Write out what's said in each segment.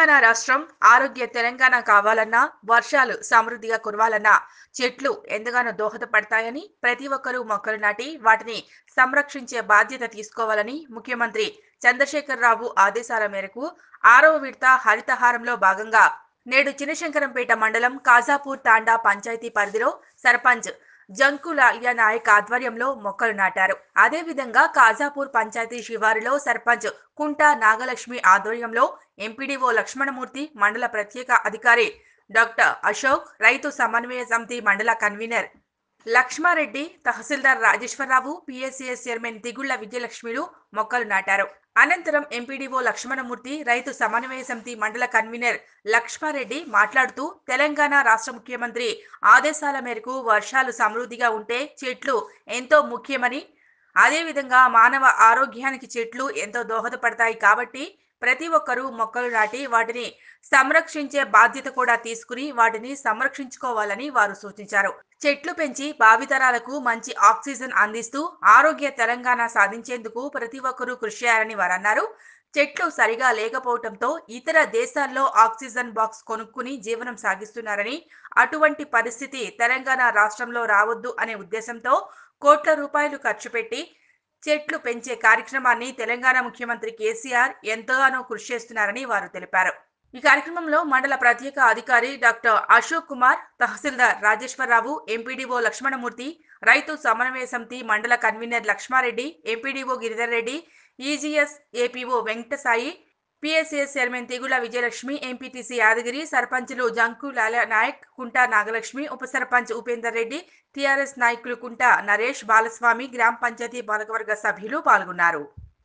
తెలంగాణ రాష్ట్రం ఆరోగ్య తెలంగాణ కావాలన్నా వర్షాలు సమృద్ధిగా కురవాలన్నా చెట్లు ఎంతగానో దోహదపడతాయని ప్రతి ఒక్కరూ మొక్కలు నాటి వాటిని సంరక్షించే బాధ్యత తీసుకోవాలని ముఖ్యమంత్రి చంద్రశేఖరరావు ఆదేశాల మేరకు ఆరవ విడత హరితహారంలో భాగంగా నేడు చినశంకరంపేట మండలం కాజాపూర్ తాండా పంచాయతీ పరిధిలో సర్పంచ్ జంకు లాలియా నాయక్ ఆధ్వర్యంలో మొక్కలు నాటారు అదేవిధంగా కాజాపూర్ పంచాయతీ శివారులో సర్పంచ్ కుంటా నాగలక్ష్మి ఆధ్వర్యంలో ఎంపీడీఓ లక్ష్మణమూర్తి మండల ప్రత్యేక అధికారి డాక్టర్ అశోక్ రైతు సమన్వయ సమితి మండల కన్వీనర్ లక్ష్మారెడ్డి తహసీల్దార్ రాజేశ్వరరావు పిఎస్సిఎస్ చైర్మన్ తిగుళ్ల విజయలక్ష్మిలు మొక్కలు నాటారు అనంతరం ఎంపీడీఓ లక్ష్మణమూర్తి రైతు సమన్వయ సమితి మండల కన్వీనర్ లక్ష్మారెడ్డి మాట్లాడుతూ తెలంగాణ రాష్ట్ర ముఖ్యమంత్రి ఆదేశాల మేరకు వర్షాలు సమృద్ధిగా ఉంటే చెట్లు ఎంతో ముఖ్యమని అదేవిధంగా మానవ ఆరోగ్యానికి చెట్లు ఎంతో దోహదపడతాయి కాబట్టి ప్రతి ఒక్కరూ మొక్కలు నాటి వాటిని సంరక్షించే బాధ్యత కూడా తీసుకుని వాటిని సంరక్షించుకోవాలని వారు సూచించారు చెట్లు పెంచి భావితరాలకు మంచి ఆక్సిజన్ అందిస్తూ ఆరోగ్య తెలంగాణ సాధించేందుకు ప్రతి ఒక్కరూ కృషి చేయాలని వారు అన్నారు చెట్లు సరిగా లేకపోవడంతో ఇతర దేశాల్లో ఆక్సిజన్ బాక్స్ కొనుక్కుని జీవనం సాగిస్తున్నారని అటువంటి పరిస్థితి తెలంగాణ రాష్ట్రంలో రావద్దు అనే ఉద్దేశంతో కోట్ల రూపాయలు ఖర్చు పెట్టి చెట్లు పెంచే కార్యక్రమాన్ని తెలంగాణ ముఖ్యమంత్రి కేసీఆర్ ఎంతగానో కృషి చేస్తున్నారని వారు తెలిపారు ఈ కార్యక్రమంలో మండల ప్రత్యేక అధికారి డాక్టర్ అశోక్ కుమార్ తహసీల్దార్ రాజేశ్వరరావు ఎంపీడీఓ లక్ష్మణమూర్తి రైతు సమన్వయ సమితి మండల convener Lakshmareddy MPDO Giridhar Reddy EGS APO Venkatasai PSS chairman Tigula Vijayalakshmi MPTC Yadagiri సర్పంచులు జంకు లాల నాయక్ కుంటా నాగలక్ష్మి ఉప సర్పంచ్ ఉపేందర్ రెడ్డి టీఆర్ఎస్ నాయకులు కుంటా నరేష్ బాలస్వామి గ్రామ పంచాయతీ పాలకవర్గ సభ్యులు పాల్గొన్నారు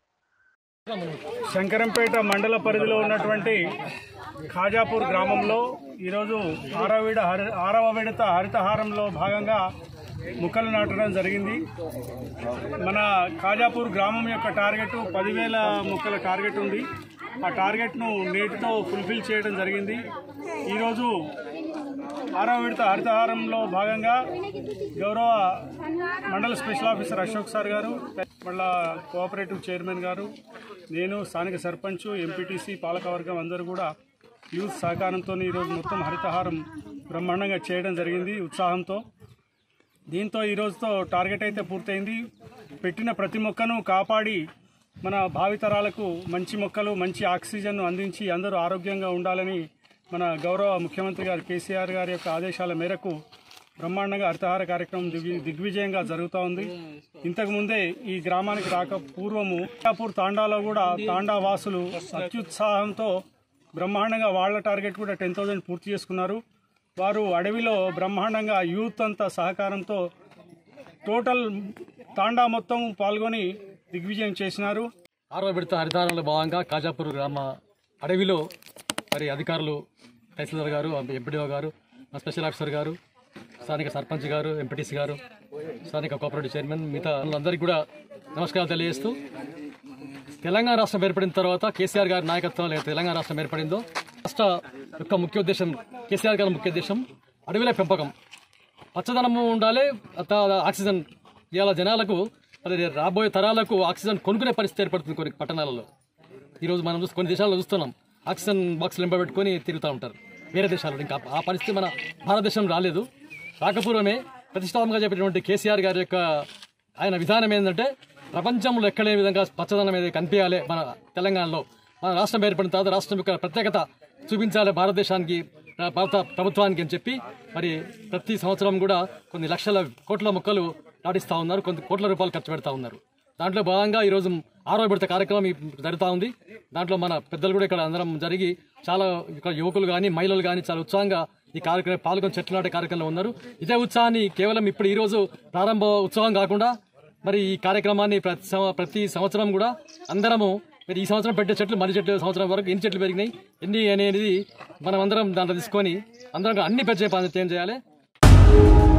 శంకరంపేట మండల పరిధిలో ఉన్నటువంటి ఖాజాపూర్ గ్రామంలో ఈరోజు ఆరవ విడ హరి ఆరవ విడత హరితహారంలో భాగంగా మొక్కలు నాటడం జరిగింది మన ఖాజాపూర్ గ్రామం యొక్క టార్గెట్ పదివేల మొక్కల టార్గెట్ ఉంది ఆ టార్గెట్ను నేటితో ఫుల్ఫిల్ చేయడం జరిగింది ఈరోజు ఆరవ విడత హరితహారంలో భాగంగా గౌరవ మండల స్పెషల్ ఆఫీసర్ అశోక్ సార్ గారు మళ్ళా కోఆపరేటివ్ చైర్మన్ గారు నేను స్థానిక సర్పంచ్ ఎంపీటీసీ పాలకవర్గం అందరూ కూడా యూత్ సహకారంతో ఈరోజు మొత్తం హరితహారం బ్రహ్మాండంగా చేయడం జరిగింది ఉత్సాహంతో దీంతో ఈ రోజుతో టార్గెట్ అయితే పూర్తయింది పెట్టిన ప్రతి మొక్కను కాపాడి మన భావితరాలకు మంచి మొక్కలు మంచి ఆక్సిజన్ను అందించి అందరూ ఆరోగ్యంగా ఉండాలని మన గౌరవ ముఖ్యమంత్రి గారు కేసీఆర్ గారి యొక్క ఆదేశాల మేరకు బ్రహ్మాండంగా హరితహార కార్యక్రమం దిగ్వి- దిగ్విజయంగా జరుగుతూ ఉంది ఇంతకు ముందే ఈ గ్రామానికి రాక పూర్వము పూర్ తాండాలో కూడా తాండా వాసులు అత్యుత్సాహంతో బ్రహ్మాండంగా వాళ్ళ టార్గెట్ కూడా టెన్ థౌజండ్ పూర్తి చేసుకున్నారు వారు అడవిలో బ్రహ్మాండంగా యూత్ అంతా సహకారంతో టోటల్ తాండా మొత్తం పాల్గొని దిగ్విజయం చేసినారు ఆరో విడత హరితారంలో భాగంగా కాజాపూర్ గ్రామ అడవిలో మరి అధికారులు తహసీల్దార్ గారు ఎంపీడీఓ గారు మా స్పెషల్ ఆఫీసర్ గారు స్థానిక సర్పంచ్ గారు ఎంపీటీసీ గారు స్థానిక కోఆపరేటివ్ చైర్మన్ మిగతా అందరికీ కూడా నమస్కారాలు తెలియజేస్తూ తెలంగాణ రాష్ట్రం ఏర్పడిన తర్వాత కేసీఆర్ గారి నాయకత్వంలో తెలంగాణ రాష్ట్రం ఏర్పడిందో రాష్ట్ర యొక్క ముఖ్య ఉద్దేశం కేసీఆర్ గారి ముఖ్య ఉద్దేశం అడవిల పెంపకం పచ్చదనము ఉండాలి అత- ఆక్సిజన్ ఇవాళ జనాలకు మరి రాబోయే తరాలకు ఆక్సిజన్ కొనుక్కునే పరిస్థితి ఏర్పడుతుంది కొన్ని పట్టణాలలో ఈరోజు మనం చూసి కొన్ని దేశాల్లో చూస్తున్నాం ఆక్సిజన్ బాక్సులు ఎంపబెట్టుకొని తిరుగుతూ ఉంటారు వేరే దేశాల్లో ఇంకా ఆ పరిస్థితి మన భారతదేశం రాలేదు రాకపూర్వమే ప్రతిష్టాత్మకంగా చెప్పినటువంటి కేసీఆర్ గారి యొక్క ఆయన విధానం ఏంటంటే ప్రపంచంలో ఎక్కడే విధంగా పచ్చదనం అనేది కనిపించాలి మన తెలంగాణలో మన రాష్ట్రం ఏర్పడిన తర్వాత రాష్ట్రం యొక్క ప్రత్యేకత చూపించాలి భారతదేశానికి ఆ, భారత ప్రభుత్వానికి అని చెప్పి మరి ప్రతి సంవత్సరం కూడా కొన్ని లక్షల కోట్ల మొక్కలు నాటిస్తూ ఉన్నారు కొన్ని కోట్ల రూపాయలు ఖర్చు పెడతా ఉన్నారు దాంట్లో భాగంగా ఈరోజు ఆరో విడత కార్యక్రమం ఈ జరుగుతూ ఉంది దాంట్లో మన పెద్దలు కూడా ఇక్కడ అందరం జరిగి చాలా ఇక్కడ యువకులు కానీ మహిళలు కానీ చాలా ఉత్సాహంగా ఈ కార్యక్రమం పాల్గొని చెట్లు నాటే కార్యక్రమంలో ఉన్నారు ఇదే ఉత్సాహాన్ని కేవలం ఇప్పుడు ఈ రోజు ప్రారంభ ఉత్సవం కాకుండా మరి ఈ కార్యక్రమాన్ని ప్రతి సంవ- ప్రతి సంవత్సరం కూడా అందరము మరి ఈ సంవత్సరం పెట్టే చెట్లు మళ్ళీ చెట్లు సంవత్సరం వరకు ఎన్ని చెట్లు పెరిగినాయి ఎన్ని అనేది మనం అందరం దాంట్లో తీసుకొని అందరం అన్ని పెంచే పని ఏం చేయాలి